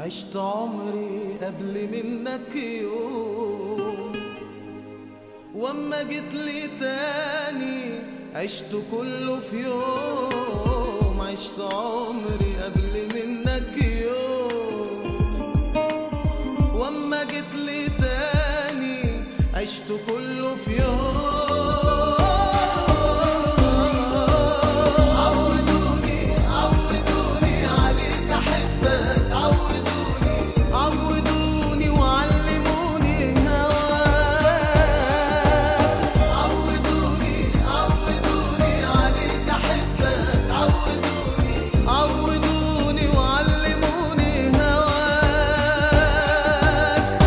عشت عمري قبل منك يوم واما جيت لي تاني عشت كله في يوم عشت عمري قبل منك يوم واما جيت لي تاني عشت كله في يوم عودوني عودوني عليك احبك عودوني عودوني وعلموني هواك عودوني عودوني عليك احبك عودوني عودوني وعلموني هواك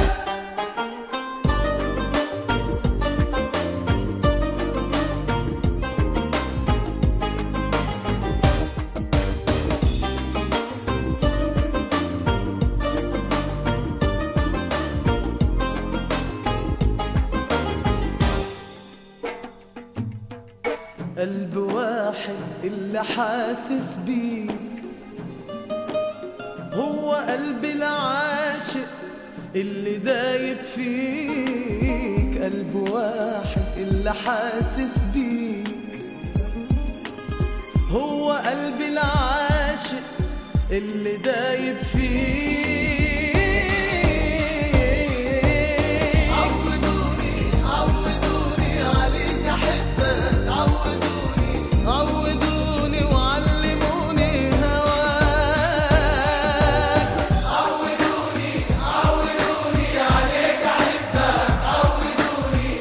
قلب واحد اللي حاسس بيك هو قلب العاشق اللي دايب فيك قلب واحد اللي حاسس بيك هو قلب العاشق اللي دايب فيك عودوني عودوني عليك احبك عودوني عودوني وعلموني هواك عودوني عودوني عليك احبك عودوني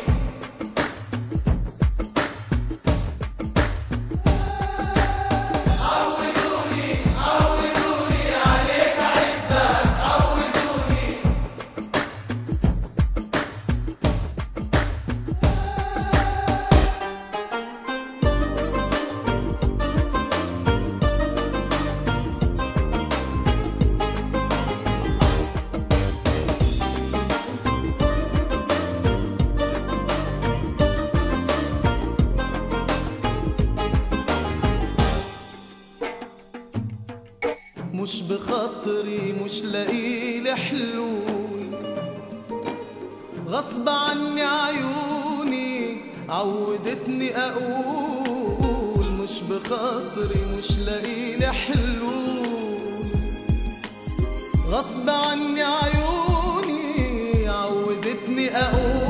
عودوني عودوني عليك احبك عودوني مش بخاطري مش لاقيلي حلول غصب عني عيوني عودتني اقول مش بخاطري مش لاقيلي حلول غصب عني عيوني عودتني اقول